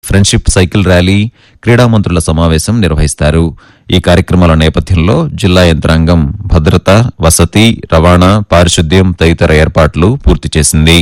friendship cycle rally క్రీడా మంత్రుల సమావేశం నిర్వహిస్తారు ఈ కార్యక్రమాల నేపథ్యంలో జిల్లా యంత్రాంగం భద్రత వసతి రవాణా పారిశుద్ధ్యం తదితర ఏర్పాట్లు పూర్తి చేసింది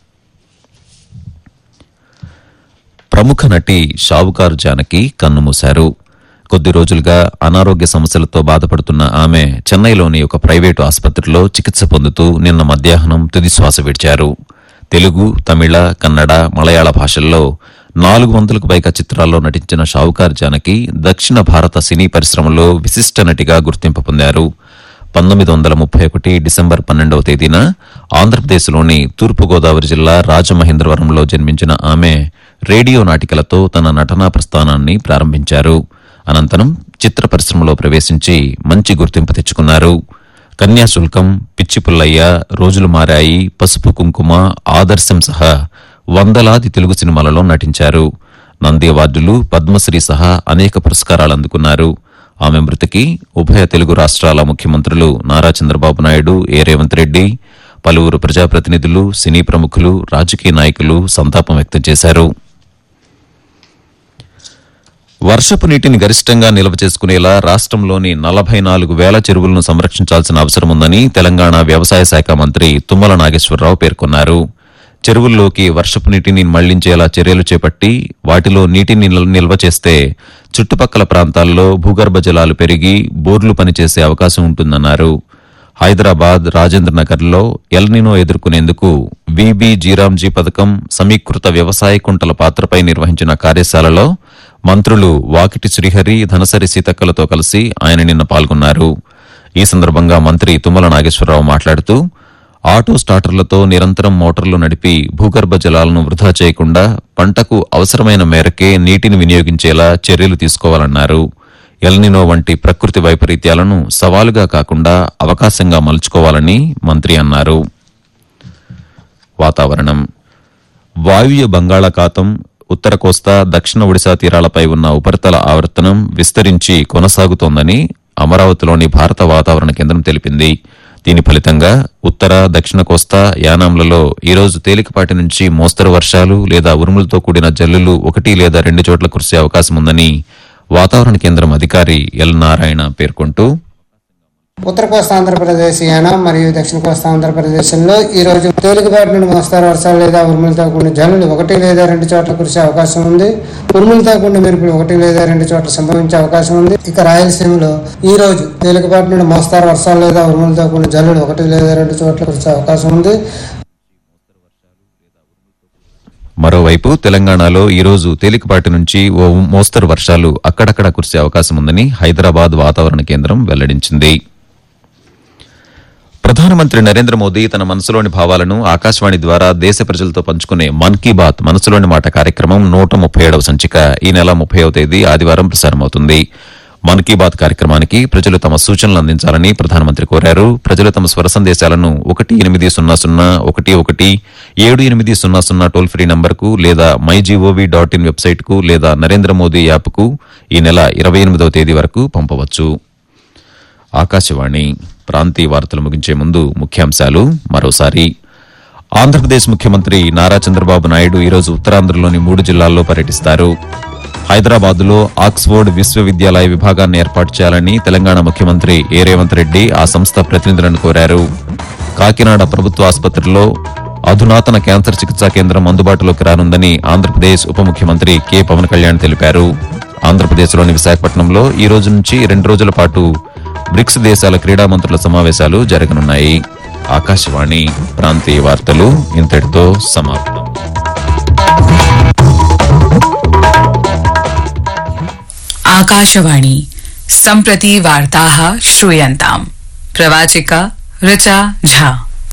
ప్రముఖ నటి షావుకారు జానకి కన్నుమూశారు కొద్ది రోజులుగా అనారోగ్య సమస్యలతో బాధపడుతున్న ఆమె చెన్నైలోని ఒక ప్రైవేటు ఆసుపత్రిలో చికిత్స పొందుతూ నిన్న మధ్యాహ్నం తుది శ్వాస విడిచారు తెలుగు తమిళ కన్నడ మలయాళ భాషల్లో నాలుగు వందలకు పైగా చిత్రాల్లో నటించిన షావుకార్ జానకి దక్షిణ భారత సినీ పరిశ్రమలో విశిష్ట నటిగా గుర్తింపు పొందారు పంతొమ్మిది వందల ముప్పై ఒకటి డిసెంబర్ పన్నెండవ తేదీన ఆంధ్రప్రదేశ్లోని తూర్పుగోదావరి జిల్లా రాజమహేంద్రవరంలో జన్మించిన ఆమె రేడియో నాటికలతో తన నటనా ప్రస్థానాన్ని ప్రారంభించారు అనంతరం చిత్ర పరిశ్రమలో ప్రవేశించి మంచి గుర్తింపు తెచ్చుకున్నారు కన్యాశుల్కం పిచ్చి పుల్లయ్య రోజులు మారాయి పసుపు కుంకుమ ఆదర్శం సహా వందలాది తెలుగు సినిమాలలో నటించారు నంది అవార్డులు పద్మశ్రీ సహా అనేక పురస్కారాలు అందుకున్నారు ఆమె మృతికి ఉభయ తెలుగు రాష్ట్రాల ముఖ్యమంత్రులు నారా చంద్రబాబు నాయుడు ఏ రేవంత్ రెడ్డి పలువురు ప్రజాప్రతినిధులు సినీ ప్రముఖులు రాజకీయ నాయకులు సంతాపం వ్యక్తం చేశారు వర్షపు నీటిని గరిష్టంగా నిల్వ చేసుకునేలా రాష్ట్రంలోని నలభై నాలుగు వేల చెరువులను సంరక్షించాల్సిన అవసరం ఉందని తెలంగాణ వ్యవసాయ శాఖ మంత్రి తుమ్మల నాగేశ్వరరావు పేర్కొన్నారు చెరువుల్లోకి వర్షపు నీటిని మళ్లించేలా చర్యలు చేపట్టి వాటిలో నీటిని నిల్- నిల్వ చేస్తే చుట్టుపక్కల ప్రాంతాల్లో భూగర్భ జలాలు పెరిగి బోర్లు పనిచేసే అవకాశం ఉంటుందన్నారు హైదరాబాద్ రాజేంద్ర నగర్లో ఎల్నినో ఎదుర్కొనేందుకు విబి జీరాంజీ పథకం సమీకృత వ్యవసాయ కుంటల పాత్రపై నిర్వహించిన కార్యశాలలో మంత్రులు వాకిటి శ్రీహరి ధనసరి సీతక్కలతో కలిసి ఆయన నిన్న పాల్గొన్నారు ఈ సందర్భంగా మంత్రి తుమ్మల నాగేశ్వరరావు మాట్లాడుతూ ఆటో స్టార్టర్లతో నిరంతరం మోటార్లు నడిపి భూగర్భ జలాలను వృధా చేయకుండా పంటకు అవసరమైన మేరకే నీటిని వినియోగించేలా చర్యలు తీసుకోవాలన్నారు ఎల్నినో వంటి ప్రకృతి వైపరీత్యాలను సవాలుగా కాకుండా అవకాశంగా మలుచుకోవాలని మంత్రి అన్నారు వాతావరణం వాయువ్య బంగాళాఖాతం ఉత్తర కోస్తా దక్షిణ ఒడిశా తీరాలపై ఉన్న ఉపరితల ఆవర్తనం విస్తరించి కొనసాగుతోందని అమరావతిలోని భారత వాతావరణ కేంద్రం తెలిపింది దీని ఫలితంగా ఉత్తర దక్షిణ కోస్తా యానాంలలో ఈరోజు తేలికపాటి నుంచి మోస్తరు వర్షాలు లేదా ఉరుములతో కూడిన జల్లులు ఒకటి లేదా రెండు చోట్ల కురిసే అవకాశం ఉందని వాతావరణ కేంద్రం అధికారి ఎల్ నారాయణ పేర్కొంటూ ఉత్తర కోస్తా ఆంధ్రప్రదేశ్ యానం మరియు దక్షిణ కోస్తా ఆంధ్రప్రదేశ్లో ఈ రోజు తేలికపాటి నుండి మోస్తారు వర్షాలు లేదా ఉరుములతో కూడిన జల్లులు ఒకటి లేదా రెండు చోట్ల కురిసే అవకాశం ఉంది ఉరుములతో కూడిన మెరుపులు ఒకటి లేదా రెండు చోట్ల సంభవించే అవకాశం ఉంది ఇక రాయలసీమలో ఈ రోజు తేలికపాటి నుండి మోస్తారు వర్షాలు లేదా ఉరుములతో కూడిన జల్లులు ఒకటి లేదా రెండు చోట్ల కురిసే అవకాశం ఉంది మరోవైపు తెలంగాణలో ఈరోజు తేలికపాటి నుంచి ఓ మోస్తరు వర్షాలు అక్కడక్కడ కురిసే అవకాశం ఉందని హైదరాబాద్ వాతావరణ కేంద్రం వెల్లడించింది ప్రధానమంత్రి నరేంద్ర మోదీ తన మనసులోని భావాలను ఆకాశవాణి ద్వారా దేశ ప్రజలతో పంచుకునే మన్ కీ బాత్ మనసులోని మాట కార్యక్రమం నూట ముప్పై ఏడవ సంచిక ఈ నెల ముప్పైవ తేదీ ఆదివారం ప్రసారమవుతుంది మన్ కీ బాత్ కార్యక్రమానికి ప్రజలు తమ సూచనలు అందించాలని ప్రధానమంత్రి కోరారు ప్రజలు తమ స్వర సందేశాలను ఒకటి ఎనిమిది సున్నా సున్నా ఒకటి ఒకటి ఏడు ఎనిమిది సున్నా సున్నా టోల్ ఫ్రీ నంబర్కు లేదా మై జీఓవీ డాట్ ఇన్ వెబ్సైట్కు లేదా నరేంద్ర మోదీ యాప్కు ఈ నెల ఇరవై ఎనిమిదవ తేదీ వరకు పంపవచ్చు ఆకాశవాణి ప్రాంతీయ వార్తలు ముగించే ముందు ముఖ్యాంశాలు మరోసారి ఆంధ్రప్రదేశ్ ముఖ్యమంత్రి నారా చంద్రబాబు నాయుడు ఈరోజు ఉత్తరాంధ్రలోని మూడు జిల్లాల్లో పర్యటిస్తారు హైదరాబాద్లో ఆక్స్ఫోర్డ్ విశ్వవిద్యాలయ విభాగాన్ని ఏర్పాటు చేయాలని తెలంగాణ ముఖ్యమంత్రి ఏ రేవంత్ రెడ్డి ఆ సంస్థ ప్రతినిధులను కోరారు కాకినాడ ప్రభుత్వ ఆసుపత్రిలో అధునాతన క్యాన్సర్ చికిత్సా కేంద్రం అందుబాటులోకి రానుందని ఆంధ్రప్రదేశ్ ఉప ముఖ్యమంత్రి కె పవన్ కళ్యాణ్ తెలిపారు ఆంధ్రప్రదేశ్లోని విశాఖపట్నంలో ఈ రోజు నుంచి రెండు రోజుల పాటు బ్రిక్స్ దేశాల క్రీడా మంత్రుల సమావేశాలు జరగనున్నాయి ఆకాశవాణి ప్రాంతీయ వార్తలు ఇంతటితో సమాప్తం आकाशवाणी सम्प्रति वार्ताः श्रूयन्ताम् प्रवाचिका ऋचा झा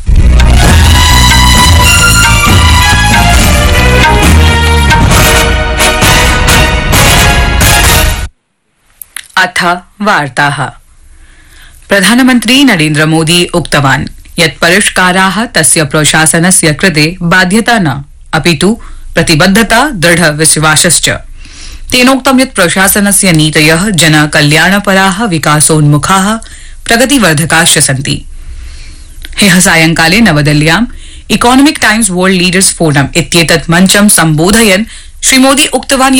अथ वार्ताः प्रधानमन्त्री नरेन्द्र मोदी उक्तवान् यत् परिष्काराः तस्य प्रशासनस्य कृते बाध्यता न अपितु प्रतिबद्धता दृढ विश्वासश्च तेनोक्तं यत् प्रशासनस्य नीतय जनकल्याणपरा विकासोन्मुखा प्रगतिवर्धकाश्च सन्ति ह्यः सायंकाले नवदिल्ल्याम् economic times world leaders forum इत्येतत् मञ्चं सम्बोधयन् श्रीमोदी उक्तवान्